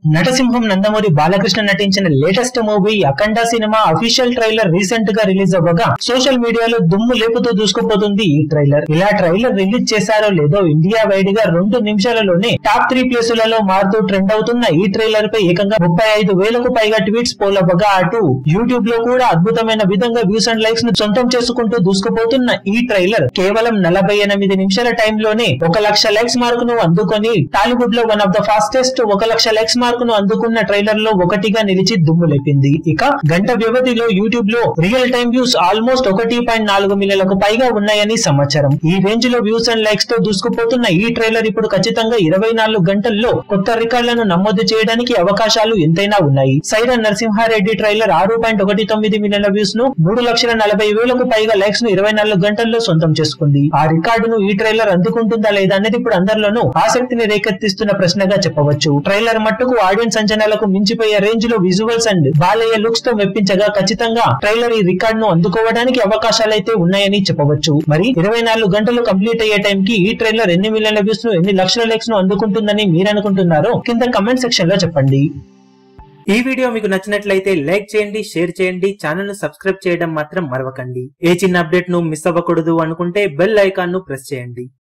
నటసింహం నందమూరి బాలకృష్ణ నటించిన latest movie Akhanda cinema official trailer recent గా release అవ్వగా సోషల్ మీడియాలో దుమ్ము లేపుతూ దూసుకుపోతుంది ఈ ట్రైలర్ ఇలా ట్రైలర్ రిలీజ్ చేశారో లేదో ఇండియా వైడ్ గా రెండు నిమిషాలలోనే టాప్ త్రీ ప్లేసులలో మారుతూ ట్రెండ్ అవుతున్న ఈ ట్రైలర్ పై ఏకంగా ముప్పై ఐదు వేలకు పైగా ట్వీట్స్ పోలవ్వగా అటు యూట్యూబ్ లో కూడా అద్భుతమైన విధంగా వ్యూస్ అండ్ లైక్స్ ను సొంతం చేసుకుంటూ దూసుకుపోతున్న ఈ ట్రైలర్ కేవలం నలభై ఎనిమిది నిమిషాల టైంలోనే ఒక లక్ష లైక్స్ మార్క్ ను అందుకొని టాలీవుడ్ లో వన్ ఆఫ్ ద ఫాస్టెస్ట్ ఒక లక్ష లైక్స్ మార్క్ ను అందుకున్న ట్రైలర్ లో ఒకటిగా నిలిచి దుమ్ము లేపింది ఇక గంట వ్యవధిలో యూట్యూబ్ లో రియల్ టైమ్ వ్యూస్ ఆల్మోస్ట్ ఒకటి పాయింట్ నాలుగు మిలియన్లకు పైగా ఉన్నాయని సమాచారం ఈ రేంజ్ లో వ్యూస్ అండ్ లైక్స్ తో దూసుకుపోతున్న ఈ ట్రైలర్ ఇప్పుడు ఖచ్చితంగా ఇరవై నాలుగు గంటల్లో కొత్త రికార్డులను నమోదు చేయడానికి అవకాశాలు ఎంతైనా ఉన్నాయి సైరన్ నరసింహారెడ్డి ట్రైలర్ ఆరు పాయింట్ ఒకటి తొమ్మిది మిలియన్ల వ్యూస్ ను మూడు లక్షల నలభై వేలకు పైగా లైక్స్ ను ఇరవై నాలుగు గంటల్లో సొంతం చేసుకుంది ఆ రికార్డును ఈ ట్రైలర్ అందుకుంటుందా లేదా అనేది ఇప్పుడు అందరిలోనూ ఆసక్తిని రేకెత్తిస్తున్న ప్రశ్నగా చెప్పవచ్చు ట్రైలర్ మట్టుకు ఆడియన్స్ అంచనాలకు మించిపోయే రేంజ్ లో విజువల్స్ అండ్ బాలయ్య లుక్స్ తో మెప్పించగా ఖచ్చితంగా ట్రైలర్ ఈ రికార్డ్ ను అందుకోవడానికి అవకాశాలైతే ఉన్నాయని చెప్పవచ్చు మరి ఇరవై నాలుగు గంటలు కంప్లీట్ అయ్యే టైం కి ఈ ట్రైలర్ ఎన్ని మిలియన్ల వ్యూస్ ను ఎన్ని లక్షల లైక్స్ ను అందుకుంటుందని మీరు అనుకుంటున్నారో కింద కమెంట్ సెక్షన్ లో చెప్పండి ఈ వీడియో మీకు నచ్చినట్లయితే లైక్ చేయండి షేర్ చేయండి ఛానల్ ను సబ్స్క్రైబ్ చేయడం మాత్రం మరవకండి ఏ చిన్న అప్డేట్ ను మిస్ అవ్వకూడదు అనుకుంటే బెల్ ఐకాన్ ను ప్రెస్ చేయండి